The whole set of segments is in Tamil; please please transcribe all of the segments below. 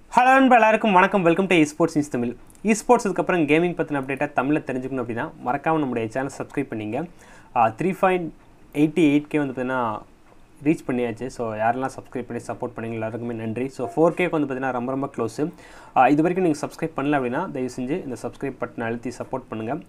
ஹலோ நண்பா எல்லாருக்கும் வணக்கம் welcome to eSports news Tamil eSports இதுக்கப்புறம் கேமிங் பற்றின அப்டேட்டாக தமிழில் தெரிஞ்சுக்கணும் அப்படின்னா மறக்காமல் நம்முடைய சேனல் சப்ஸ்கிரைப் பண்ணிங்க three point eighty eight K வந்து பார்த்தீங்கன்னா ரீச் பண்ணியாச்சு ஸோ யாரெல்லாம் சப்ஸ்கிரைப் பண்ணி சப்போர்ட் பண்ணீங்க எல்லாருக்குமே நன்றி ஸோ ஃபோர் கேக்கு வந்து பார்த்தீங்கன்னா ரொம்ப ரொம்ப க்ளோஸு இது வரைக்கும் நீங்கள் சப்ஸ்கிரைப் பண்ணல அப்படின்னா தயவு செஞ்சு இந்த சப்ஸ்கிரைப் பட்டனை அழுத்தி சப்போர்ட் பண்ணுங்கள்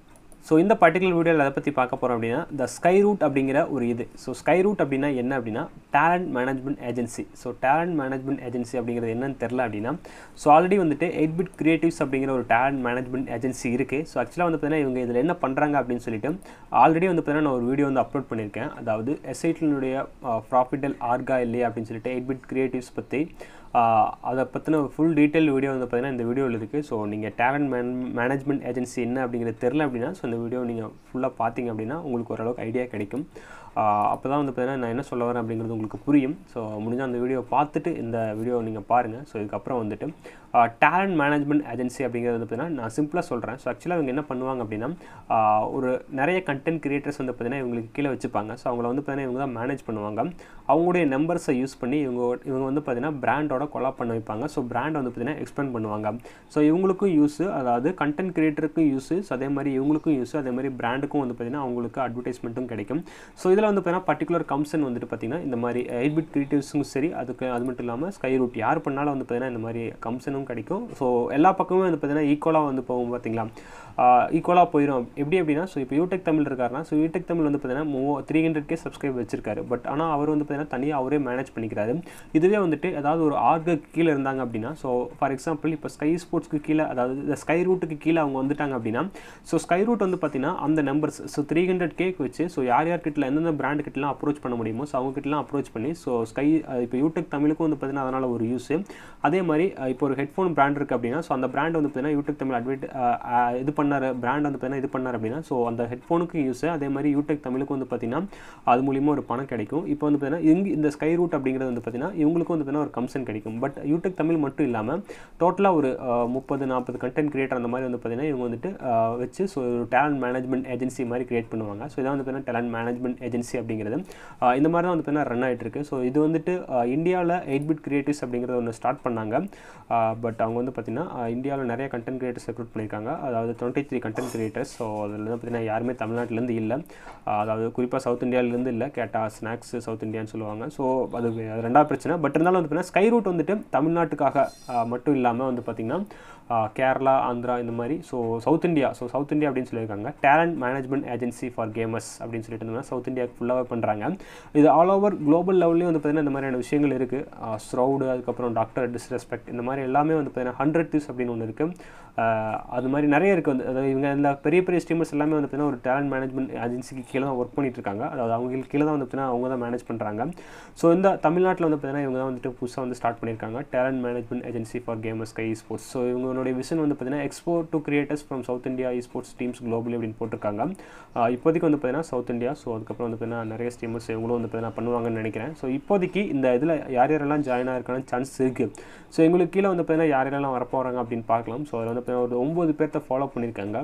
ஸோ இந்த பர்டிகுலர் வீடியோவில் அதை பற்றி பார்க்க போகிறோம் அப்படின்னா த ஸ்கை ரூட் அப்படிங்கிற ஒரு இது ஸோ ஸ்கை ரூட் அப்படின்னா என்ன அப்படின்னா talent management agency so talent management agency அப்படிங்கிறது என்னன்னு தெரில அப்படின்னா ஸோ ஆல்ரெடி வந்துட்டு எயிட் பிட் கிரியேட்டிவ்ஸ் அப்படிங்கிற ஒரு டேலண்ட் மேனேஜ்மெண்ட் ஏஜென்சி இருக்குது ஸோ ஆக்சுவலாக வந்து பார்த்தீங்கன்னா இவங்க இதில் என்ன பண்ணுறாங்க அப்படின்னு சொல்லிட்டு ஆல்ரெடி வந்து பார்த்தீங்கன்னா நான் ஒரு வீடியோ வந்து அப்லோட் பண்ணியிருக்கேன் அதாவது எஸ்ஐட்லினுடைய ப்ராஃபிட்டல் ஆர்கா இல்லையா அப்படின்னு சொல்லிட்டு எயிட் பிட் கிரியேட்டிவ்ஸ் பற்றி ஆஹ் அதை பற்றின ஃபுல் டீட்டெயில் வீடியோ வந்து பார்த்தீங்கன்னா இந்த வீடியோவில் இருக்குது ஸோ நீங்கள் டேலண்ட் மேன் மேனேஜ்மெண்ட் ஏஜென்சி என்ன அப்படிங்கிறது தெரில அப்படின்னா ஸோ இந்த வீடியோ நீங்கள் ஃபுல்லாக பார்த்தீங்க அப்படின்னா உங்களுக்கு ஓரளவுக்கு ஐடியா கிடைக்கும் அப்போ தான் வந்து பார்த்தீங்கன்னா நான் என்ன சொல்ல வரேன் அப்படிங்கிறது உங்களுக்கு புரியும் ஸோ முடிஞ்சால் அந்த வீடியோ பார்த்துட்டு இந்த வீடியோ நீங்கள் பாருங்கள் ஸோ இதுக்கப்புறம் வந்துட்டு டேலண்ட் மேனேஜ்மெண்ட் ஏஜென்சி அப்படிங்கிறது வந்து பார்த்தீங்கன்னா நான் சிம்பிளாக சொல்கிறேன் ஸோ ஆக்சுவலாக இவங்க என்ன பண்ணுவாங்க அப்படின்னா ஆஹ் ஒரு நிறைய கண்டென்ட் கிரியேட்டர்ஸ் வந்து பார்த்தீங்கன்னா இவங்களுக்கு கீழே வச்சுப்பாங்க ஸோ அவங்கள வந்து பார்த்தீங்கன்னா இவங்க தான் மேனேஜ் பண்ணுவாங்க அவங்களுடைய நம்பர்ஸை யூஸ் பண்ணி இவங்க இவங்க வந்து பார்த்தீங்கன்னா பிராண்டோட கொலாப் பண்ண வைப்பாங்க ஸோ பிராண்ட் வந்து பார்த்தீங்கன்னா எக்ஸ்பெண்ட் பண்ணுவாங்க ஸோ இவங்களுக்கும் யூஸு அதாவது கண்டென்ட் கிரியேட்டருக்கும் யூஸு ஸோ அதே மாதிரி இவங்களுக்கும் யூஸு அதே மாதிரி பிராண்டுக்கும் வந்து பார்த்தீங்கன்னா அவங்களுக்கு அட்வர்டைஸ்மெண்ட்டும் கிடைக்கும் ஸோ இதில் வந்து பார்த்தீங்கன்னா பர்டிகுலர் கம்சன் வந்துட்டு பார்த்தீங்கன்னா இந்த மாதிரி எயிட் பிட் கிரியேட்டிவ்ஸும் சரி அதுக்கு அது மட்டும் இல்லாமல் ஸ்கை ரூட் யார் பண்ணாலும் வந்து பார்த்தீங்கன்னா இந்த மாதிரி கம்சனும் கிடைக்கும் ஸோ எல்லா பக்கமும் வந்து பார்த்தீங்கன்னா ஈக்குவலாக வந்து போகும் பார்த்தீங்களா ஈக்குவலாக போயிடும் எப்படி அப்படின்னா ஸோ இப்போ யூடெக் தமிழ் இருக்காருன்னா ஸோ யூடெக் தமிழ் வந்து பார்த்தீங்கன்னா மூ த்ரீ ஹண்ட்ரட் கே சப்ஸ்கிரைப் வச்சிருக்காரு பட் ஆனால் அவர் வந்து பார்த்தீங்கன்னா தனியாக அவரே மேனேஜ் பண்ணிக்கிறாரு இதுவே வந்துட்டு ஏதாவது ஒரு ஆர்கு கீழே இருந்தாங்க அப்படின்னா ஸோ ஃபார் எக்ஸாம்பிள் இப்போ ஸ்கை ஸ்போர்ட்ஸ்க்கு கீழே அதாவது இந்த ஸ்கை ரூட்டுக்கு கீழே அவங்க வந்துட்டாங்க அப்படின்னா ஸோ ஸ்கை ரூட் வந்து பார்த்தீங்கன்னா அந்த numbers so three hundred K வச்சு ஸோ யார் யார் கிட்ட எந்தெந்த பிராண்ட் கிட்டலாம் அப்ரோச் பண்ண முடியுமோ ஸோ அவங்க கிட்டலாம் அப்ரோச் பண்ணி ஸோ ஸ்கை இப்போ யூடெக் தமிழுக்கும் வந்து பார்த்தீங்கன்னா அதனால் ஒரு யூஸு அதே மாதிரி இப்போ ஒரு ஹெட்ஃபோன் பிராண்ட் இருக்குது அப்படின்னா ஸோ அந்த பிராண்ட் வந்து பார்த்தீங்கன்னா யூடெக் தமிழ் அட்வைட் இது பண்ணார் பிராண்ட் வந்து பார்த்தீங்கன்னா இது பண்ணார் அப்படின்னா ஸோ அந்த ஹெட்ஃபோனுக்கு யூஸ் அதே மாதிரி யூடெக் தமிழுக்கும் வந்து பார்த்தீங்கன்னா அது மூலியமாக ஒரு பணம் கிடைக்கும் இப்போ வந்து பார்த்தீங்கன்னா இங்கே இந்த ஸ்கை ரூட் அப்படிங்கிறது வந்து பார்த்தீங்கன்னா இவங்களுக்கும் வந்து பார்த்தீங்கன்னா ஒரு கம்சன் கிடைக்கும் பட் யூடெக் தமிழ் மட்டும் இல்லாமல் டோட்டலாக ஒரு முப்பது நாற்பது கண்டென்ட் கிரியேட்டர் அந்த மாதிரி வந்து பார்த்தீங்கன்னா இவங்க வந்துட்டு வச்சு ஸோ ஒரு டேலண்ட் மேனேஜ்மெண்ட் ஏஜென்சி மாதிரி கிரியேட் பண்ணுவாங்க ஸோ இதான் வந்து பார்த்தீங்கன்னா டேலண்ட் மேனேஜ்மெண்ட் ஏஜென்சி அப்படிங்கிறது இந்த மாதிரி தான் வந்து பார்த்தீங்கன்னா ரன் ஆகிட்டு இருக்கு ஸோ இது வந்துட்டு இந்தியாவில் எயிட் பிட் கிரியேட்டிவ்ஸ் அப்படிங்கிறத ஒன்று ஸ்டார்ட் பண்ணாங்க பட் அவங்க வந்து பார்த்தீங்கன்னா இந்தியாவில் நிறைய கண்டென்ட் கிரியேட்டர்ஸ் ரெக்ரூட் பண்ணியிருக்காங்க அதாவது twenty three content creators so அதில் வந்து பார்த்தீங்கன்னா யாருமே தமிழ்நாட்டிலேருந்து இல்லை அதாவது குறிப்பாக சவுத் இந்தியாவிலேருந்து இல்லை கேட்டால் ஸ்நாக்ஸ் சவுத் இந்தியான்னு சொல்லுவாங்க ஸோ அது ரெண்டாவது பிரச்சனை பட் இருந்தாலும் வந்து பார்த்தீங்கன்னா ஸ்கை ரூட் வந்துட்டு தமிழ்நாட்டுக்காக மட்டும் இல்லாமல் வந்து பார்த்திங்கன்னா கேரளா ஆந்திரா இந்த மாதிரி so south India so south India அப்படின்னு சொல்லியிருக்காங்க talent management agency for gamers அப்படின்னு சொல்லிட்டு இருந்தோம்னா சவுத் இந்தியாவுக்கு ஃபுல்லாகவே பண்ணுறாங்க இது ஆல் ஓவர் குளோபல் லெவல்லையும் வந்து பார்த்தீங்கன்னா இந்த மாதிரியான விஷயங்கள் இருக்குது ஸ்ரௌடு அதுக்கப்புறம் டாக்டர் டிஸ்ரெஸ்பெக்ட் இந்த மாதிரி எல்லாமே வந்து பார்த்தீங்கன்னா ஹண்ட்ரட் திஸ் அப்படின்னு ஒன்று இருக்குது அது மாதிரி நிறைய இருக்குது வந்து அதாவது இவங்க இந்த பெரிய பெரிய ஸ்ட்ரீமர்ஸ் எல்லாமே வந்து பார்த்தீங்கன்னா ஒரு டேலண்ட் மேனேஜ்மெண்ட் ஏஜென்சிக்கு கீழே தான் ஒர்க் பண்ணிட்டு இருக்காங்க அதாவது அவங்களுக்கு கீழே தான் வந்து பார்த்தீங்கன்னா அவங்க தான் மேனேஜ் பண்ணுறாங்க ஸோ இந்த தமிழ்நாட்டில் வந்து பார்த்தீங்கன்னா இவங்க தான் வந்துட்டு புதுசாக வந்து ஸ்டார்ட் பண்ணியிருக்காங்க talent management agency for gamers sky sports so இவங்களுடைய விஷன் வந்து பார்த்தீங்கன்னா export to creators from south India e sports teams globally அப்படின்னு போட்டிருக்காங்க இப்போதைக்கு வந்து பார்த்தீங்கன்னா சவுத் இந்தியா ஸோ அதுக்கப்புறம் வந்து பார்த்தீங்கன்னா நிறைய ஸ்டீமர்ஸ் இவங்களும் வந்து பார்த்தீங்கன்னா பண்ணுவாங்கன்னு நினைக்கிறேன் ஸோ இப்போதைக்கு இந்த இதில் யார் யாரெல்லாம் ஜாயின் ஆயிருக்கான சான்ஸ் இருக்குது ஸோ எங்களுக்கு கீழே வந்து பார்த்தீங்கன்னா யார் யாரெல்லாம் வரப்போகிறாங்க அப்படின்னு பார்க்கலாம் ஸோ அதில் வந்து பார்த்தீங்கன்னா ஒரு ஒம்பது பேர்த்த ஃபாலோ பண்ணியிருக்காங்க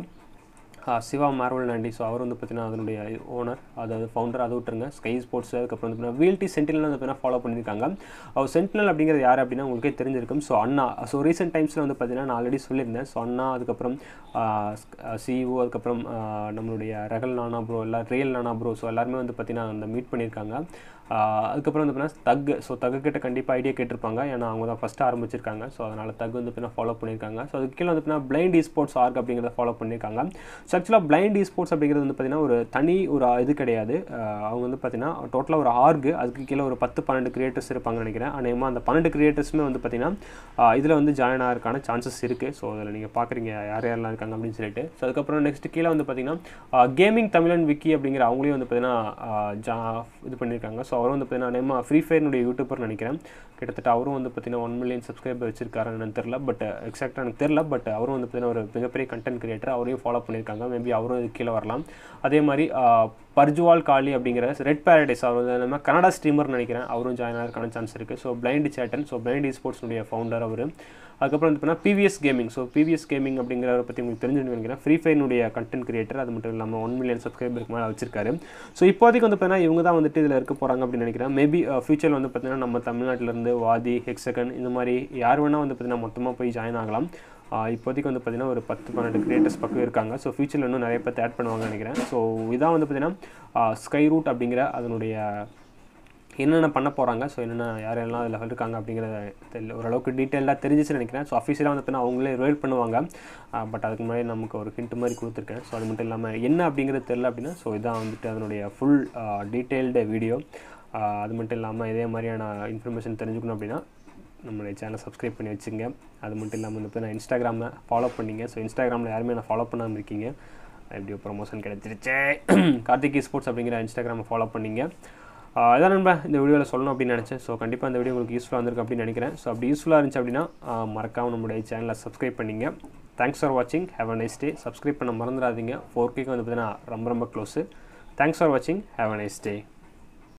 சிவா மார்வல் நாண்டி ஸோ அவர் வந்து பார்த்தீங்கன்னா அதனுடைய ஓனர் அதாவது ஃபவுண்டர் அதை விட்டுருங்க ஸ்கை ஸ்போர்ட்ஸ் அதுக்கப்புறம் வந்து வீல்டி சென்டினல் வந்து பார்த்தீங்கன்னா ஃபாலோ பண்ணியிருக்காங்க அவர் சென்டினல் அப்படிங்கிறது யார் அப்படின்னா உங்களுக்கே தெரிஞ்சிருக்கும் ஸோ அண்ணா ஸோ ரீசெண்ட் டைம்ஸில் வந்து பார்த்தீங்கன்னா நான் ஆல்ரெடி சொல்லியிருந்தேன் ஸோ அண்ணா அதுக்கப்புறம் சிஇஓ அதுக்கப்புறம் நம்மளுடைய ரகல் நானா ப்ரோ எல்லா ரியல் நானா ப்ரோ ஸோ எல்லாருமே வந்து பார்த்தீங்கன்னா அந்த மீட் பண்ணியிருக்காங்க அதுக்கப்புறம் வந்து பார்த்தீங்கன்னா தக் ஸோ தக்கு கிட்ட கண்டிப்பாக ஐடியா கேட்டிருப்பாங்க ஏன்னா அவங்க தான் ஃபஸ்ட்டு ஆரம்பிச்சிருக்காங்க ஸோ அதனால் தக் வந்து பார்த்தீங்கன்னா ஃபாலோ பண்ணியிருக்காங்க ஸோ அதுக்கு கீழே வந்து பார்த்தீங்கன்னா பிளைண்ட் இ ஸ்போர்ட்ஸ் ஆர்க் அப்படிங்கிறத ஃபாலோ பண்ணியிருக்காங்க ஸோ ஆக்சுவலாக பிளைண்ட் இ ஸ்போர்ட்ஸ் அப்படிங்கிறது வந்து பார்த்தீங்கன்னா ஒரு தனி ஒரு இது கிடையாது அவங்க வந்து பார்த்தீங்கன்னா டோட்டலாக ஒரு ஆர்கு அதுக்கு கீழே ஒரு பத்து பன்னெண்டு கிரியேட்டர்ஸ் இருப்பாங்கன்னு நினைக்கிறேன் அநேகமாக அந்த பன்னெண்டு கிரியேட்டர்ஸுமே வந்து பார்த்தீங்கன்னா இதில் வந்து ஜாயின் ஆகிறதுக்கான சான்சஸ் இருக்குது ஸோ அதில் நீங்கள் பார்க்குறீங்க யார் யாரெல்லாம் இருக்காங்க அப்படின்னு சொல்லிட்டு ஸோ அதுக்கப்புறம் நெக்ஸ்ட் கீழே வந்து பார்த்தீங்கன்னா கேமிங் தமிழன் விக்கி அப்படிங்கிற அவங்களையும் வந்து பார்த்தீங்கன்னா ஜா இது பண்ணியிருக்காங்க ஸோ அவரும் வந்து பார்த்தீங்கன்னா நேமா ஃப்ரீ ஃபயர்னுடைய யூடியூபர் நினைக்கிறேன் கிட்டத்தட்ட அவரும் வந்து பார்த்தீங்கன்னா ஒன் மில்லியன் சப்ஸ்கிரைபர் வச்சிருக்காரு எனக்கு தெரில பட் எக்ஸாக்டாக எனக்கு தெரில பட் அவரும் வந்து பார்த்தீங்கன்னா ஒரு மிகப்பெரிய கண்டென்ட் கிரியேட்டர் அவரையும் ஃபாலோ பண்ணியிருக்காங்க மேபி அவரும் இது கீழே வரலாம் அதே மாதிரி பர்ஜுவால் காலி அப்படிங்கிற ரெட் பேரடைஸ் அவர் வந்து நம்ம கனடா ஸ்ட்ரீமர் நினைக்கிறேன் அவரும் ஜாயின் ஆகிறதுக்கான சான்ஸ் இருக்குது ஸோ பிளைண்ட் சேட்டன் ஸோ பிளைண்ட் ஸ்போர்ட்ஸ்னுடைய ஃபவுண்டர் அவர் அதுக்கப்புறம் வந்து பார்த்தீங்கன்னா BVS gaming so BVS gaming அப்படிங்கிறத பற்றி உங்களுக்கு தெரிஞ்சுன்னு நினைக்கிறேன் ஃப்ரீ ஃபயர்னுடைய கண்டென்ட் கிரியேட்டர் அது மட்டும் இல்லாமல் ஒன் மில்லியன் சப்ஸ்கிரைபருக்கு மேலே வச்சிருக்காரு ஸோ இப்போதைக்கு வந்து பார்த்தீங்கன்னா இவங்க தான் வந்துட்டு இதில் இருக்க போகிறாங்க அப்படின்னு நினைக்கிறேன் மேபி ஃபியூச்சரில் வந்து பார்த்தீங்கன்னா நம்ம தமிழ்நாட்டிலேருந்து வாதி ஹெக்ஸகன் இந்த மாதிரி யார் வேணால் வந்து பார்த்தீங்கன்னா மொத்தமாக போய் ஜாயின் ஆகலாம் இப்போதைக்கு வந்து பார்த்தீங்கன்னா ஒரு பத்து பன்னெண்டு கிரியேட்டர்ஸ் பக்கம் இருக்காங்க ஸோ ஃபியூச்சரில் இன்னும் நிறைய பேர் ஆட் பண்ணுவாங்கன்னு நினைக்கிறேன் ஸோ இதான் வந்து பார்த்தீங்கன்னா ஸ்கை ரூட் அப்படிங்கிற அதனுடைய என்னென்ன பண்ண போகிறாங்க ஸோ என்னென்ன யாரெல்லாம் அதில் இருக்காங்க அப்படிங்கிறத தெரியல ஓரளவுக்கு டீட்டெயிலாக தெரிஞ்சிச்சுன்னு நினைக்கிறேன் ஸோ அஃபீஷியலாக வந்து பார்த்தீங்கன்னா அவங்களே ரிவைல் பண்ணுவாங்க பட் அதுக்கு முன்னாடி நமக்கு ஒரு ஹிண்ட் மாதிரி கொடுத்துருக்கேன் ஸோ அது மட்டும் இல்லாமல் என்ன அப்படிங்கிறது தெரில அப்படின்னா ஸோ இதான் வந்துட்டு அதனுடைய ஃபுல் டீட்டெயில்டு வீடியோ அது மட்டும் இல்லாமல் இதே மாதிரியான இன்ஃபர்மேஷன் தெரிஞ்சுக்கணும் அப்படின்னா நம்மளுடைய சேனலை சப்ஸ்கிரைப் பண்ணி வச்சுங்க அது மட்டும் இல்லாமல் வந்து நான் இன்ஸ்டாகிராமில் ஃபாலோ பண்ணிங்க ஸோ இன்ஸ்டாகிராமில் யாருமே நான் ஃபாலோ பண்ணாமல் இருக்கீங்க எப்படியோ ப்ரொமோஷன் கிடச்சிருச்சு கார்த்திகி ஸ்போர்ட்ஸ் அப்படிங்கிற இன்ஸ்டாகிராமை ஃபாலோ பண்ணிங்க இதான் நண்பா இந்த வீடியோவில் சொல்லணும் அப்படின்னு நினச்சேன் ஸோ கண்டிப்பாக இந்த வீடியோ உங்களுக்கு யூஸ்ஃபுல்லாக வந்திருக்கு அப்படின்னு நினைக்கிறேன் ஸோ அப்படி யூஸ்ஃபுல்லாக இருந்துச்சு அப்படின்னா மறக்காமல் நம்மளுடைய சேனலை சப்ஸ்கிரைப் பண்ணிங்க தேங்க்ஸ் ஃபார் வாட்சிங் have a nice day subscribe பண்ண மறந்துடாதீங்க ஃபோர் கேக்கு வந்து பார்த்தீங்கன்னா ரொம்ப ரொம்ப க்ளோஸு தேங்க்ஸ் ஃபார் வாட்சிங் ஹேவ் அ நைஸ் டே